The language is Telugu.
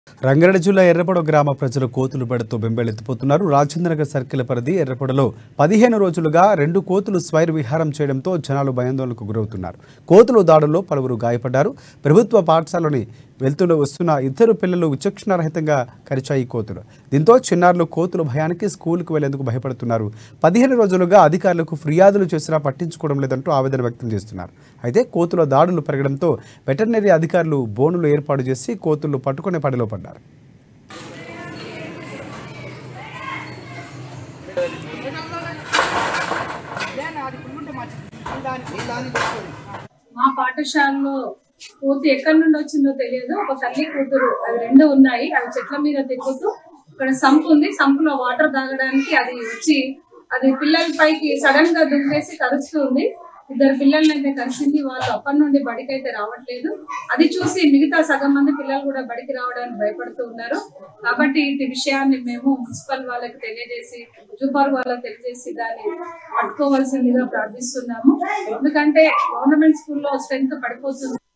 రంగారెడ్డి జిల్లా ఎర్రపొడ గ్రామ ప్రజలు కోతులు పడుతూ బెంబెలెత్తిపోతున్నారు రాజేంద్రనగర్ సర్కిల్ పరిధి ఎర్రపొడలో పదిహేను రోజులుగా రెండు కోతులు స్వైర్ విహారం చేయడంతో జనాలు భయాందోళనకు గురవుతున్నారు కోతులు దాడుల్లో పలువురు గాయపడ్డారు ప్రభుత్వ పాఠశాలని వెళ్తున్న వస్తున్న ఇద్దరు పిల్లలు విచక్షణారహితంగా కరిచాయి కోతులు దీంతో చిన్నారులు కోతుల భయానికి స్కూల్కు వెళ్లేందుకు భయపడుతున్నారు పదిహేను రోజులుగా అధికారులకు ఫిర్యాదులు చేసినా పట్టించుకోవడం లేదంటూ ఆవేదన వ్యక్తం చేస్తున్నారు అయితే కోతుల దాడులు పెరగడంతో వెటర్నరీ అధికారులు బోనులు ఏర్పాటు చేసి కోతులు పట్టుకునే పనిలో పడ్డారు మా పాఠశాలలో కోతి ఎక్కడి నుండి వచ్చిందో తెలియదు ఒక తల్లి కూతురు అవి రెండు ఉన్నాయి అవి చెట్ల మీద తిరుగుతూ ఇక్కడ సంపు ఉంది సంపులో వాటర్ తాగడానికి అది వచ్చి అది పిల్లల పైకి సడన్ గా దుంకేసి కరుస్తూ ఉంది ఇద్దరు పిల్లల్ని అయితే కలిసింది వాళ్ళు అప్పటి నుండి బడికి అయితే రావట్లేదు అది చూసి మిగతా సగం మంది పిల్లలు కూడా బడికి రావడానికి భయపడుతూ ఉన్నారు కాబట్టి ఇటు విషయాన్ని మేము మున్సిపల్ వాళ్ళకి తెలియజేసి జూపార్ వాళ్ళకి తెలియజేసి దాన్ని పట్టుకోవాల్సిందిగా ప్రార్థిస్తున్నాము ఎందుకంటే గవర్నమెంట్ స్కూల్లో స్ట్రెంత్ పడిపోతుంది